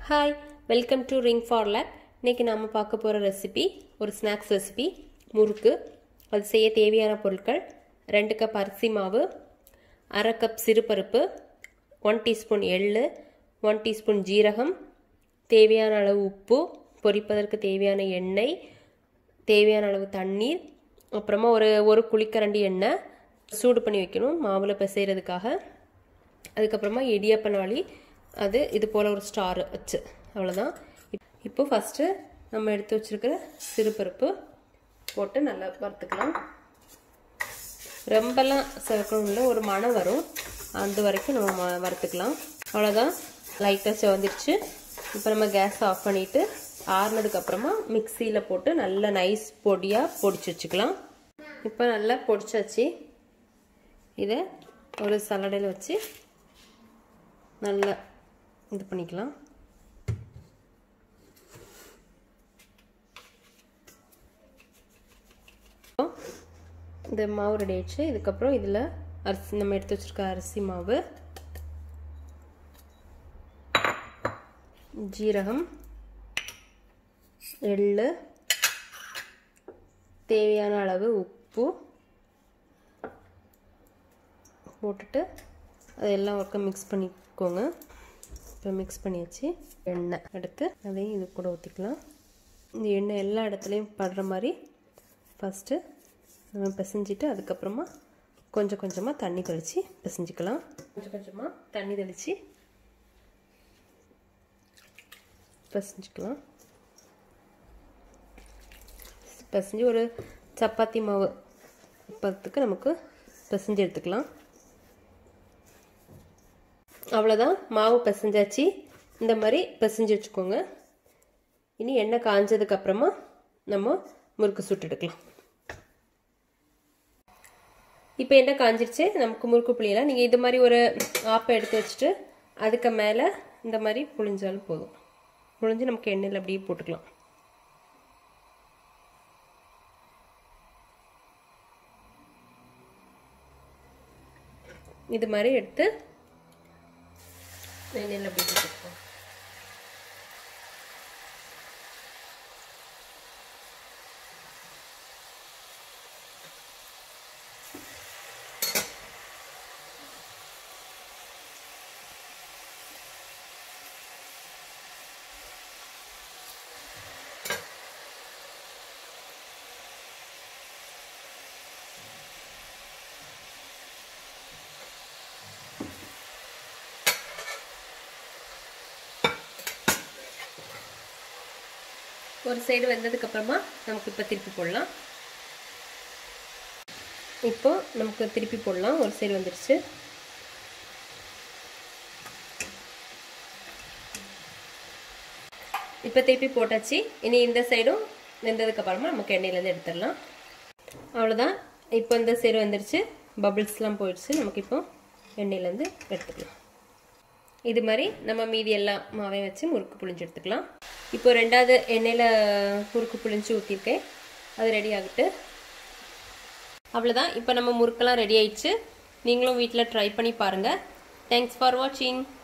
hi welcome to ring for lake இன்றைக்கி நாம் பார்க்க போகிற ரெசிபி ஒரு ஸ்நாக்ஸ் ரெசிபி முறுக்கு அது செய்ய தேவையான பொருட்கள் ரெண்டு கப் அரிசி மாவு அரை கப் சிறுபருப்பு ஒன் டீஸ்பூன் எள்ளு ஒன் டீஸ்பூன் ஜீரகம் தேவையான அளவு உப்பு பொரிப்பதற்கு தேவையான எண்ணெய் தேவையான அளவு தண்ணீர் அப்புறமா ஒரு ஒரு குழிக்கரண்டி எண்ணெய் சூடு பண்ணி வைக்கணும் மாவில் பிசைகிறதுக்காக அதுக்கப்புறமா இடியாப்ப நாளி அது இது போல் ஒரு ஸ்டார் வச்சு அவ்வளோதான் இப்போ ஃபஸ்ட்டு நம்ம எடுத்து வச்சுருக்கிற சிறுபருப்பு போட்டு நல்லா வறுத்துக்கலாம் ரொம்பலாம் சேர்க்கணும்ல ஒரு மணம் வரும் அந்த வரைக்கும் நம்ம வறுத்துக்கலாம் அவ்வளோதான் லைட்டாக செவந்துருச்சு இப்போ நம்ம கேஸ் ஆஃப் பண்ணிவிட்டு ஆறுனதுக்கப்புறமா மிக்சியில் போட்டு நல்லா நைஸ் பொடியாக பொடிச்சு வச்சுக்கலாம் இப்போ நல்லா பொடிச்சாச்சு இதை ஒரு சலடையில் வச்சு நல்லா இது பண்ணிக்கலாம் இந்த மாவு ரெடி ஆயிடுச்சு இதுக்கப்புறம் இதில் அரிசி நம்ம எடுத்து வச்சுருக்க அரிசி மாவு ஜீரகம் எள்ளு தேவையான அளவு உப்பு போட்டுட்டு அதெல்லாம் ஒர்க்க மிக்ஸ் பண்ணிக்கோங்க இப்போ மிக்ஸ் பண்ணியாச்சு எண்ணெய் எடுத்து அதையும் இது கூட ஊற்றிக்கலாம் இந்த எண்ணெய் எல்லா இடத்துலையும் படுற மாதிரி ஃபஸ்ட்டு நம்ம பிசைஞ்சிட்டு அதுக்கப்புறமா கொஞ்சம் கொஞ்சமாக தண்ணி தெளித்து பிசைஞ்சிக்கலாம் கொஞ்சம் கொஞ்சமாக தண்ணி தெளித்து பிசைஞ்சிக்கலாம் பிசைஞ்சு ஒரு சப்பாத்தி மாவு பத்துக்கு நமக்கு பிசைஞ்சு எடுத்துக்கலாம் அவ்வளோதான் மாவு பிசைஞ்சாச்சு இந்த மாதிரி பிசைஞ்சு வச்சுக்கோங்க இனி எண்ணெய் காஞ்சதுக்கப்புறமா நம்ம முறுக்கு சுட்டு எடுக்கலாம் இப்போ எண்ணெய் காஞ்சிருச்சு நமக்கு முறுக்கு புளியலாம் நீங்கள் இது மாதிரி ஒரு ஆப்பை எடுத்து வச்சுட்டு அதுக்கு மேலே இந்த மாதிரி புளிஞ்சாலும் போதும் புளிஞ்சு நமக்கு எண்ணெயில் அப்படியே போட்டுக்கலாம் இது மாதிரி எடுத்து எண்ணெயில் அப்படி போட்டுக்கலாம் ஒரு சைடு வெந்ததுக்கப்புறமா நமக்கு இப்போ திருப்பி போடலாம் இப்போ நமக்கு திருப்பி போடலாம் ஒரு சைடு வந்துடுச்சு இப்போ திருப்பி போட்டாச்சு இனி இந்த சைடும் வெந்ததுக்கப்புறமா நமக்கு எண்ணெயிலேருந்து எடுத்துடலாம் அவ்வளோதான் இப்போ இந்த சைடு வந்துடுச்சு பபிள்ஸ்லாம் போயிடுச்சு நமக்கு இப்போ எண்ணெயிலேருந்து எடுத்துக்கலாம் இது மாதிரி நம்ம மீதி எல்லா மாவையும் வச்சு முறுக்கு புளிஞ்சு எடுத்துக்கலாம் இப்போ ரெண்டாவது எண்ணெயில் முறுக்கு புளிஞ்சு ஊற்றிருக்கேன் அது ரெடி ஆகிட்டு அவ்வளோதான் இப்போ நம்ம முறுக்கெல்லாம் ரெடி ஆயிடுச்சு நீங்களும் வீட்டில் ட்ரை பண்ணி பாருங்கள் தேங்க்ஸ் ஃபார் வாட்சிங்